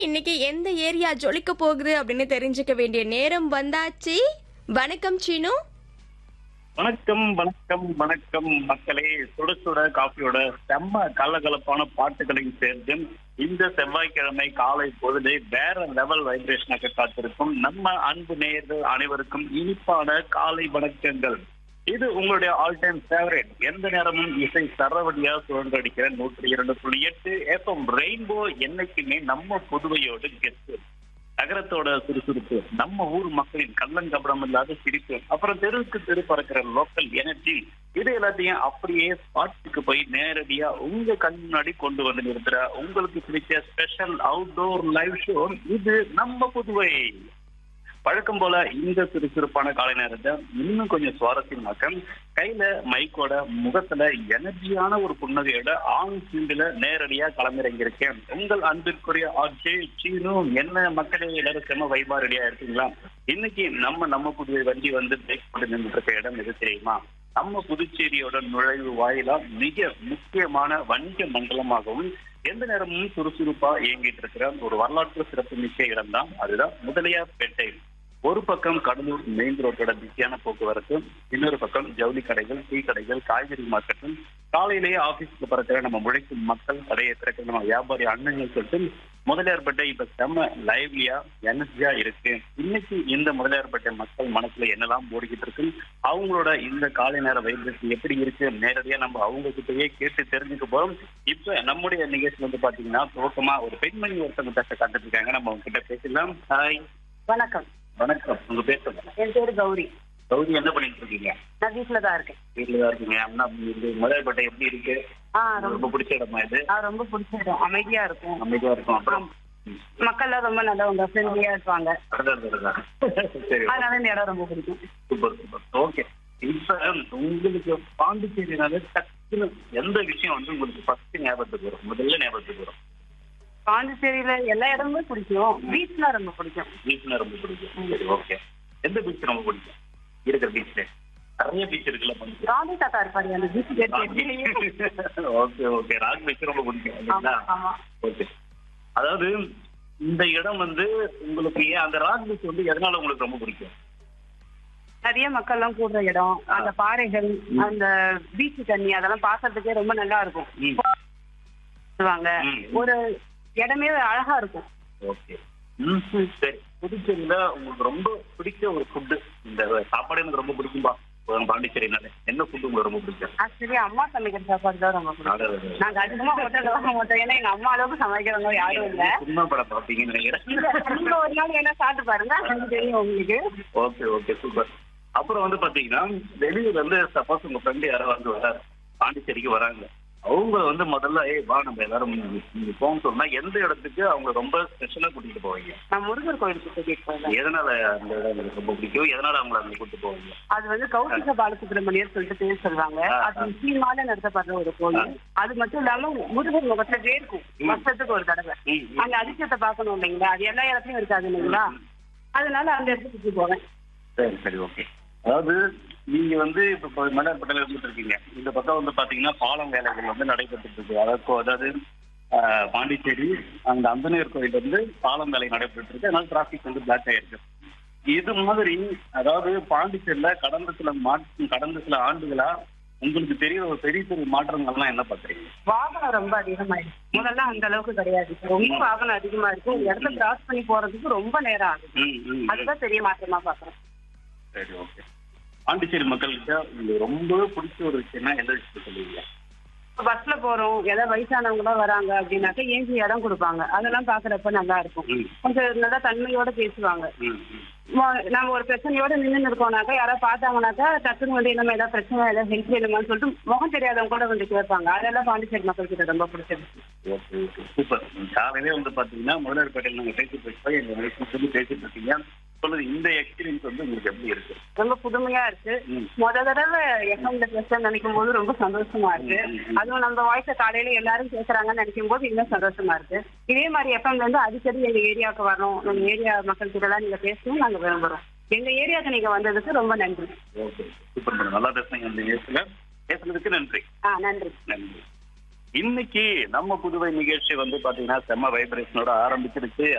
இன்னைக்கு எந்த ஏரியா ஜொலிக்க போகுது அப்படின்னு தெரிஞ்சுக்க வேண்டிய நேரம் வந்தாச்சு வணக்கம் சீனு வணக்கம் வணக்கம் வணக்கம் மக்களே சுட சுட காஃபியோட செம்ம கலகலப்பான பாட்டுகளையும் சேர்த்து இந்த செவ்வாய்க்கிழமை காலை பொழுதை வேற லெவல் வைப்ரேஷனாக காத்திருக்கும் நம்ம அன்பு நேயர்கள் அனைவருக்கும் இனிப்பான காலை வணக்கங்கள் இது உங்களுடைய ஆல் டைம் ஃபேவரட் எந்த நேரமும் இசை சரவடியா சுழன்றடிக்கிற நூற்றி இரண்டு புள்ளி எட்டு எஃப்எம் ரெயின்போ என்னைக்குமே நம்ம புதுவையோடு கெத்து நகரத்தோட சுறுசுறுப்பு நம்ம ஊர் மக்களின் கள்ளங்கபடம் இல்லாத சிரிப்பு அப்புறம் தெருவுக்கு தெரு பறக்கிற லோக்கல் எனர்ஜி இது எல்லாத்தையும் அப்படியே ஸ்பாட்டுக்கு போய் நேரடியா உங்க கண் முன்னாடி கொண்டு வந்து நிறுத்துற உங்களுக்கு பிடிச்ச ஸ்பெஷல் அவுட்டோர் லைவ் ஷோ இது நம்ம புதுவை வழக்கம் போல இந்த சுறுசுறுப்பான காலை நேரத்தை இன்னும் கொஞ்சம் சுவாரஸ்யமாக்க கையில மைக்கோட முகத்துல எனர்ஜியான ஒரு புன்னகையோட ஆண் ஃபீல்டுல நேரடியா களமிறங்கியிருக்கேன் உங்கள் அன்பிற்குரிய ஆர்ஜே சீனு என்ன மக்களே எல்லாரும் செம்ம வைபா ரெடியா இருக்கீங்களா இன்னைக்கு நம்ம நம்ம புதுவை வண்டி வந்து பிரேக் போட்டு நின்றுட்டு இருக்க இடம் எது தெரியுமா நம்ம புதுச்சேரியோட நுழைவு வாயிலா மிக முக்கியமான வணிக மண்டலமாகவும் எந்த நேரமும் சுறுசுறுப்பா இயங்கிட்டு இருக்கிற ஒரு வரலாற்று சிறப்பு மிக்க இடம் தான் அதுதான் முதலியார்பேட்டை ஒரு பக்கம் கடலூர் மெயின் ரோட்டோட பிஸியான போக்குவரத்து இன்னொரு பக்கம் ஜவுளி கடைகள் டீ கடைகள் காய்கறி மார்க்கெட்டும் காலையிலேயே ஆபீஸ்க்கு பறக்கிற நம்ம முழைக்கும் மக்கள் கடையை திறக்கிற நம்ம வியாபாரி அண்ணங்கள் சொல்லிட்டு முதலியார்பேட்டை இப்ப செம்ம லைவ்லியா எனர்ஜியா இருக்கு இன்னைக்கு இந்த முதலியார்பேட்டை மக்கள் மனசுல என்னெல்லாம் ஓடிக்கிட்டு இருக்கு அவங்களோட இந்த காலை நேர வைப்ரேஷன் எப்படி இருக்கு நேரடியா நம்ம அவங்க கிட்டயே கேட்டு தெரிஞ்சுக்க போறோம் இப்ப நம்முடைய நிகழ்ச்சி வந்து பாத்தீங்கன்னா துவக்கமா ஒரு பெண்மணி ஒருத்தவங்க பேச காத்துட்டு இருக்காங்க நம்ம அவங்க கிட்ட பேசலாம் ஹாய் வணக்கம் வணக்கம் உங்க பேர் சொல்லுங்க என் பேரு கௌரி கௌரி என்ன பண்ணிட்டு இருக்கீங்க நான் வீட்டுல தான் இருக்கேன் வீட்டுல தான் இருக்கீங்க அண்ணா இது முதல்பேட்டை எப்படி இருக்கு ஆ உங்களுக்கு ரொம்ப ரொம்ப பிடிச்ச இடமா இது ஆ, ரொம்ப பிடிச்ச இடம் அமைதியா இருக்கும் அமைதியா இருக்கும் அப்புறம் மக்கள்லாம் ரொம்ப நல்லவங்க ஃப்ரெண்ட்லியா இருப்பாங்க அதான், அதான், அதான். சரி அதனால இந்த இடம் ரொம்ப பிடிக்கும் சூப்பர் சூப்பர் ஓகே இப்ப உங்களுக்கு பாண்டிச்சேரினால டக்குன்னு எந்த விஷயம் வந்து உங்களுக்கு ஃபர்ஸ்ட் ஞாபகத்துக்கு வரும் முதல்ல ஞாபகத்துக்கு வரும் பாண்டிச்சேரியில எல்லா இடமுமே பிடிக்கும் பீச்லாம் ரொம்ப பிடிக்கும் பீச்னா ரொம்ப பிடிக்கும் சரி ஓகே எந்த பீச் ரொம்ப பிடிக்கும் இருக்கிற பீச்ல நிறைய பீச் இருக்குல்ல பாண்டிச்சேரி காந்தி தாத்தா இருப்பாரு அந்த பீச் கேட்டு ஓகே ஓகே ராக் பீச் ரொம்ப பிடிக்கும் இல்லைங்களா ஆமா ஆமா ஓகே அதாவது இந்த இடம் வந்து உங்களுக்கு ஏன் அந்த ராக் பீச் வந்து எதனால உங்களுக்கு ரொம்ப பிடிக்கும் நிறைய மக்கள்லாம் கூடுற இடம் அந்த பாறைகள் அந்த பீச் தண்ணி அதெல்லாம் பாக்குறதுக்கே ரொம்ப நல்லா இருக்கும் ம். சொல்லுவாங்க ம். ஒரு இடமே அழகா இருக்கும் ஓகே ம் சரி புதுச்சேரியில உங்களுக்கு ரொம்ப பிடிச்ச ஒரு ஃபுட்டு இந்த சாப்பாடு எனக்கு ரொம்ப பிடிக்கும்பா பாண்டிச்சேரினால என்ன ஃபுட்டு உங்களுக்கு ரொம்ப பிடிக்கும் ஆக்சுவலி அம்மா சமைக்கிற சாப்பாடு தான் ரொம்ப பிடிக்கும் அதாவது, நாங்க அதிகமா ஹோட்டல்ல வாங்க மாட்டோம் ஏன்னா எங்க அம்மா அளவுக்கு சமைக்கிறவங்க யாரும் இல்ல சினிமா படம் பார்ப்பீங்கன்னு நினைக்கிறேன் இல்ல, நீங்க ஒரு நாள் வேணா சாப்பிட்டு பாருங்க எனக்கு தெரியும் உங்களுக்கு ஓகே ஓகே சூப்பர் அப்புறம் வந்து பாத்தீங்கன்னா வெளியூர்ல இருந்து சப்போஸ் உங்க ஃப்ரெண்டு யாரோ வந்து வராரு பாண்டிச்சேரிக்கு வராங்க அவங்க வந்து முதல்ல ஏய் வா நம்ம எல்லாரும் நீங்க போகணும்னு சொன்னா எந்த இடத்துக்கு அவங்க ரொம்ப ஸ்பெஷலா கூட்டிட்டு போவீங்க நான் முருகர் கோயிலுக்கு கூட்டிட்டு போவேன் எதனால அந்த இடம் உங்களுக்கு ரொம்ப பிடிக்கும் எதனால அவங்கள அங்க கூட்டிட்டு போவீங்க அது வந்து கௌசிக பாலசுப்ரமணியர் சொல்லிட்டு பேர் சொல்றாங்க ஆ, அது முக்கியமான நடத்தப்படுற ஒரு கோயில் அது மட்டும் இல்லாம முருகர் முகத்துல வேர்க்கும் வருஷத்துக்கு ஒரு தடவை ம், ம். அந்த அதிசயத்தை பார்க்கணும் இல்லைங்களா அது எல்லா இடத்துலயும் இருக்காது இல்லைங்களா அதனால அந்த இடத்துக்கு கூட்டிட்டு போவேன் சரி சரி ஓகே அதாவது நீங்க வந்து இப்ப மலர்பட்டில இருந்துட்டு இருக்கீங்க இந்த பக்கம் வந்து பாத்தீங்கன்னா பாலம் வேலைகள் வந்து நடைபெற்று இருக்கு அதாவது இப்போ அதாவது ஆஹ், பாண்டிச்சேரி அந்த அந்தனையர் கோயில் வந்து பாலம் வேலை நடைபெற்று இருக்கு அதனால டிராபிக் வந்து பிளாக் ஆயிருக்கு இது மாதிரி அதாவது பாண்டிச்சேரியில கடந்த சில மாற்றம் கடந்த சில ஆண்டுகளா உங்களுக்கு தெரிய ஒரு பெரிய பெரிய மாற்றங்கள்லாம் என்ன பாக்குறீங்க வாகனம் ரொம்ப அதிகமாயிடுச்சு முதல்ல அந்த அளவுக்கு கிடையாது இப்ப ரொம்ப வாகனம் அதிகமா இருக்கு ஒரு இடத்த கிராஸ் பண்ணி போறதுக்கு ரொம்ப நேரம் ஆகுது ம், ம், ம். அதுதான் பெரிய மாற்றமா பாக்குறேன் சரி ஓகே பாண்டிச்சேரி மக்கள்கிட்ட உங்களுக்கு ரொம்ப பிடிச்ச ஒரு விஷயம்னா எந்த விஷயத்த சொல்லுவீங்க பஸ்ல போறோம் ஏதாவது வயசானவங்க வராங்க அப்படின்னாக்க ஏஞ்சி இடம் கொடுப்பாங்க அதெல்லாம் பாக்குறப்ப நல்லா இருக்கும் ம். கொஞ்சம் நல்லா தன்மையோட பேசுவாங்க ம், ம். மொ- நம்ம ஒரு பிரச்சனையோட நின்று இருக்கோம்னாக்கா யாராவது பார்த்தாங்கனாக்கா டக்குன்னு வந்து நம்ம ஏதாவது பிரச்சனை ஏதாவது ஹெல்ப் வேணுமான்னு சொல்லிட்டு முகம் தெரியாதவங்க கூட வந்து கேட்பாங்க அதெல்லாம் பாண்டிச்சேரி மக்கள் கிட்ட ரொம்ப பிடிச்சது ஓகே ஓகே சூப்பர் காலையிலே வந்து பாத்தீங்கன்னா முதலர்பேட்டையில் நாங்க பேசிட்டு இருக்கோம் எங்க வயசு சொல்லி பேசிட்டு இருக்கீங்க சொல்லுது இந்த எக்ஸ்பீரியன்ஸ் வந்து உங்களுக்கு எப்படி இருக்கு ரொம்ப புதுமையா இருக்கு ம். முத தடவை எஃப்எம்ல பேச நினைக்கும் போது ரொம்ப சந்தோஷமா இருக்கு ம், ம், ம். அதுவும் நம்ம வாய்ஸ காலையில எல்லாரும் பேசுறாங்கன்னு நினைக்கும் போது இன்னும் சந்தோஷமா இருக்கு இதே மாதிரி எஃப்எம்ல இருந்து அடிக்கடி எங்க ஏரியாவுக்கு வரணும் நம்ம ஏரியா மக்கள் கிட்ட எல்லாம் நீங்க பேசணும் நாங்க விரும்புறோம் எங்க ஏரியாவுக்கு நீங்க வந்ததுக்கு ரொம்ப நன்றி ஓகே சூப்பர் மேடம் நல்லா பேசுனீங்க இந்த நிகழ்ச்சியில பேசுனதுக்கு நன்றி ஆ நன்றி நன்றி இன்னைக்கு நம்ம புதுவை நிகழ்ச்சி வந்து பாத்தீங்கன்னா செம்ம வைப்ரேஷனோட ஆரம்பிச்சிருச்சு